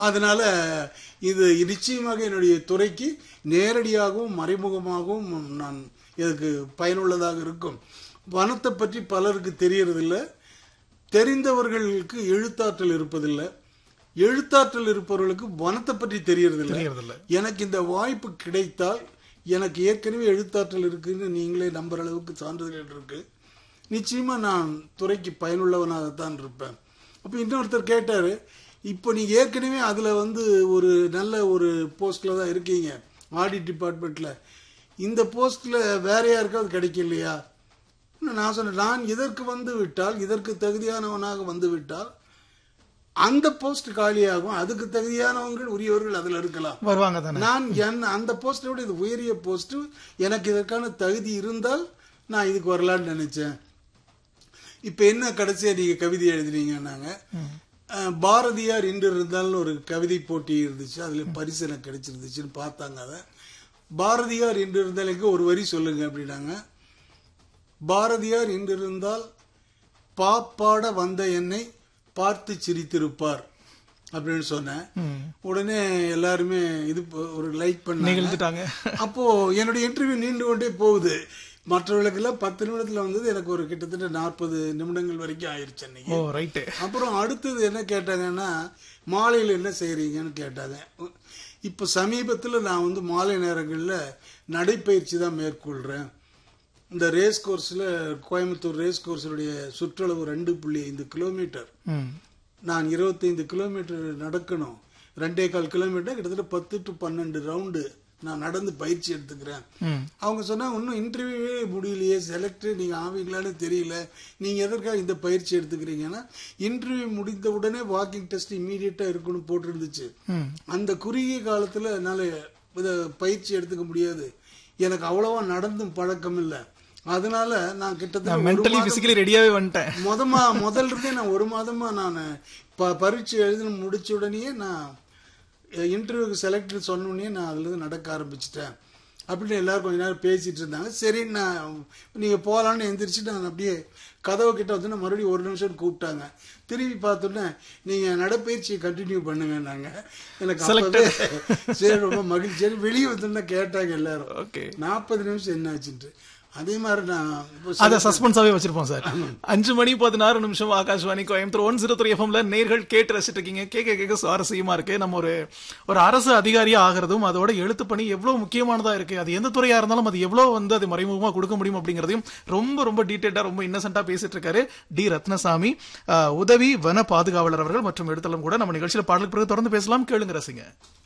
அதனால இது நிச்சயமாக என்னுடைய துறைக்கு நேரடியாகவும் மறைமுகமாகவும் நான் இதுக்கு பயனுள்ளதாக இருக்கும் வனத்தை பற்றி பலருக்கு தெரியறதில்ல தெரிந்தவர்களுக்கு எழுத்தாற்றல் இருப்பதில்லை எழுத்தாற்றல் இருப்பவர்களுக்கு வனத்தை பற்றி தெரியறதில்லை தெரியறதில்ல எனக்கு இந்த வாய்ப்பு கிடைத்தால் எனக்கு ஏற்கனவே எழுத்தாற்றல் இருக்குன்னு நீங்களே நம்புற அளவுக்கு சான்றிதழ்கள் இருக்கு நிச்சயமா நான் துறைக்கு பயனுள்ளவனாகத்தான் இருப்பேன் அப்ப இன்னொருத்தர் கேட்டாரு இப்போ நீங்க ஏற்கனவே அதுல வந்து ஒரு நல்ல ஒரு போஸ்ட்ல தான் இருக்கீங்க ஆடிட் டிபார்ட்மெண்ட்ல இந்த போஸ்ட்ல வேற யாருக்காவது கிடைக்கலையா நான் சொன்னேன் நான் இதற்கு வந்து விட்டால் இதற்கு தகுதியானவனாக வந்து விட்டால் அந்த போஸ்ட் காலியாகும் அதுக்கு தகுதியானவங்க உரியவர்கள் அதுல இருக்கலாம் வருவாங்க தானே நான் என் அந்த போஸ்டை விட இது உயரிய போஸ்ட் எனக்கு இதற்கான தகுதி இருந்தால் நான் இதுக்கு வரலான்னு நினைச்சேன் இப்ப என்ன கடைசியா நீங்க கவிதை எழுதுனீங்கன்னாங்க அஹ், பாரதியார் இன்று இருந்தால்னு ஒரு கவிதை போட்டி இருந்துச்சு அதுல பரிசு எனக்கு கிடைச்சிருந்துச்சுன்னு பார்த்தாங்க அதை பாரதியார் இன்று இருந்தாலுக்கு ஒரு வரி சொல்லுங்க அப்படின்னாங்க பாரதியார் இன்று இருந்தால் பாப்பாட வந்த என்னை பார்த்து சிரித்திருப்பார் அப்படின்னு சொன்னேன் ம். உடனே எல்லாருமே இது ப- ஒரு லைக் பண்ணாங்க நிகழ்ந்துட்டாங்க அப்போ என்னுடைய இன்டர்வியூ நீண்டு கொண்டே போகுது மற்றவர்களுக்கெல்லாம் பத்து நிமிடத்துல வந்தது எனக்கு ஒரு கிட்டத்தட்ட நாற்பது நிமிடங்கள் வரைக்கும் ஆயிருச்சு அன்னைக்கு ஓ ரைட்டு அப்புறம் அடுத்தது என்ன கேட்டாங்கன்னா மாலையில் என்ன செய்றீங்கன்னு கேட்டாங்க இப்போ சமீபத்தில் நான் வந்து மாலை நேரங்களில் நடைப்பயிற்சி தான் மேற்கொள்கிறேன் இந்த ரேஸ் கோர்ஸில் கோயம்புத்தூர் ரேஸ் கோர்ஸுடைய சுற்றளவு ரெண்டு புள்ளி ஐந்து கிலோமீட்டர் ம் நான் இருபத்தைந்து கிலோமீட்டர் நடக்கணும் ரெண்டே கால் கிலோமீட்டர் கிட்டத்தட்ட பத்து டு பன்னெண்டு ரவுண்டு நான் நடந்து பயிற்சி எடுத்துக்கிறேன் ம் அவங்க சொன்னாங்க இன்னும் இன்டர்வியூவே முடியலையே செலக்ட் நீங்க ஆவீங்களான்னு தெரியல நீங்க எதற்காக இந்த பயிற்சி எடுத்துக்கிறீங்கன்னா இன்டர்வியூ முடிந்த உடனே வாக்கிங் டெஸ்ட் இம்மீடியட்டா இருக்கணும் போட்டிருந்துச்சு ம் அந்த குறுகிய காலத்துல என்னால இத பயிற்சி எடுத்துக்க முடியாது எனக்கு அவ்வளவா நடந்தும் பழக்கம் இல்ல அதனால நான் கிட்டத்தட்ட ஒரு மென்டலி மாதம் பிசிக்கலி ரெடியாவே வந்துட்டேன் மொதமா முதல்ல இருந்தே நான் ஒரு மாதமா நான் ப- பரீட்சை எழுதி முடிச்ச உடனேயே நான் இன்டர்வியூக்கு செலக்ட் சொன்ன உடனே நான் அதுல இருந்து நடக்க ஆரம்பிச்சிட்டேன் அப்படின்னு எல்லாரும் கொஞ்ச நேரம் பேசிட்டு இருந்தாங்க சரி நான் நீங்க போகலான்னு எந்திரிச்சு நான் அப்படியே கதவு கிட்ட வந்து மறுபடியும் ஒரு நிமிஷம் கூப்பிட்டாங்க திரும்பி பார்த்தோன்னே நீங்க நடைப்பயிற்சியை கண்டினியூ பண்ணுங்கன்னாங்க எனக்கு அப்பவே சரி ரொம்ப மகிழ்ச்சி வெளியே வந்தோன்னா கேட்டாங்க எல்லாரும் ஓகே நாற்பது நிமிஷம் என்ன ஆச்சுன்ட்டு அதே மாதிரி நான் இப்போ அத சஸ்பென்ஸாவே வச்சிருப்போம் சார் அஞ்சு மணி பதினாறு நிமிஷம் Akashvani Coimbatore one zero three எஃப்எம்ல நேர்கள் கேட்டு ரசிட்டு இருக்கீங்க கேட்க கேட்க சுவாரஸ்யமா இருக்கு நம்ம ஒரு ஒரு அரசு அதிகாரியா ஆகிறதும் அதோட எழுத்து பணி எவ்வளவு முக்கியமானதா இருக்கு அது எந்த துறையா இருந்தாலும் அது எவ்வளவு வந்து அது மறைமுகமா கொடுக்க முடியும் அப்படிங்கறதையும் ரொம்ப ரொம்ப டீடைல்டா ரொம்ப இன்னசென்ட்டா பேசிட்டு இருக்காரு டி ரத்னசாமி அஹ், உதவி வன பாதுகாவலர் அவர்கள் மற்றும் எழுத்தலும் கூட நம்ம நிகழ்ச்சியில பாடலுக்கு பிறகு தொடர்ந்து பேசலாம் கேளுங்க ரசிங்க